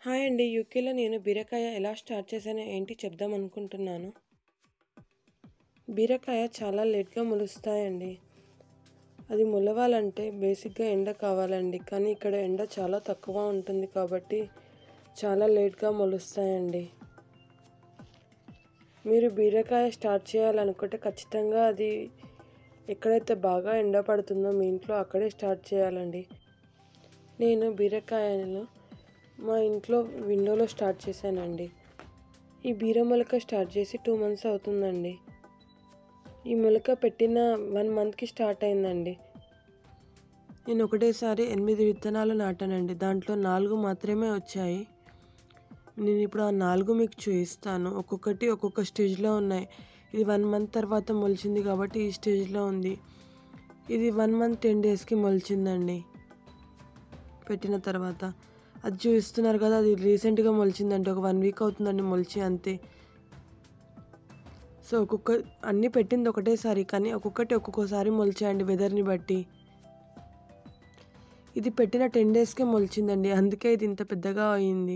hi అండి యూకేలో నేను బీరకాయ ఎలా స్టార్ట్ చేశానో ఏంటి చెప్దాం అనుకుంటున్నాను బీరకాయ చాలా లేట్గా మొలుస్తాయండి అది మొలవాలంటే బేసిక్గా ఎండ కావాలండి కానీ ఇక్కడ ఎండ చాలా తక్కువ ఉంటుంది కాబట్టి చాలా లేట్గా మొలుస్తాయండి మీరు బీరకాయ స్టార్ట్ చేయాలనుకుంటే ఖచ్చితంగా అది ఎక్కడైతే బాగా ఎండ పడుతుందో మీ ఇంట్లో అక్కడే స్టార్ట్ చేయాలండి నేను బీరకాయలు మా ఇంట్లో విండోలో స్టార్ట్ చేశానండి ఈ బీర మొలక స్టార్ట్ చేసి టూ మంత్స్ అవుతుందండి ఈ మొలక పెట్టిన వన్ మంత్కి స్టార్ట్ అయిందండి నేను ఒకటేసారి ఎనిమిది విత్తనాలు నాటానండి దాంట్లో నాలుగు మాత్రమే వచ్చాయి నేను ఇప్పుడు ఆ నాలుగు మీకు చూపిస్తాను ఒక్కొక్కటి ఒక్కొక్క స్టేజ్లో ఉన్నాయి ఇది వన్ మంత్ తర్వాత మొలిచింది కాబట్టి ఈ స్టేజ్లో ఉంది ఇది వన్ మంత్ టెన్ డేస్కి మొలిచిందండి పెట్టిన తర్వాత అది చూపిస్తున్నారు కదా అది రీసెంట్గా మొలిచిందండి ఒక వన్ వీక్ అవుతుందండి మొలిచి అంతే సో ఒక్కొక్క అన్నీ పెట్టింది ఒకటేసారి కానీ ఒక్కొక్కటి ఒక్కొక్కసారి మొలిచాయండి వెదర్ని బట్టి ఇది పెట్టిన టెన్ డేస్కే మొలిచిందండి అందుకే ఇది ఇంత పెద్దగా అయింది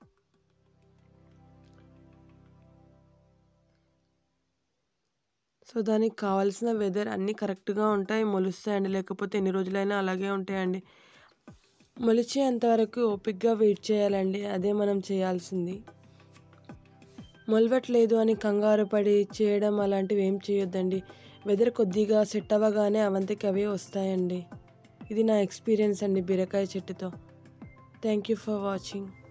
సో దానికి కావాల్సిన వెదర్ అన్నీ కరెక్ట్గా ఉంటాయి మొలుస్తాయండి లేకపోతే ఎన్ని రోజులైనా అలాగే ఉంటాయండి మొలిచేంతవరకు ఓపిక్గా వెయిట్ చేయాలండి అదే మనం చేయాల్సింది మొలవట్లేదు అని కంగారు పడి చేయడం అలాంటివి ఏం చేయొద్దండి వెదర్ కొద్దిగా సెట్ అవ్వగానే అవంతకి అవే వస్తాయండి ఇది నా ఎక్స్పీరియన్స్ అండి బీరకాయ చెట్టుతో థ్యాంక్ యూ ఫర్ వాచింగ్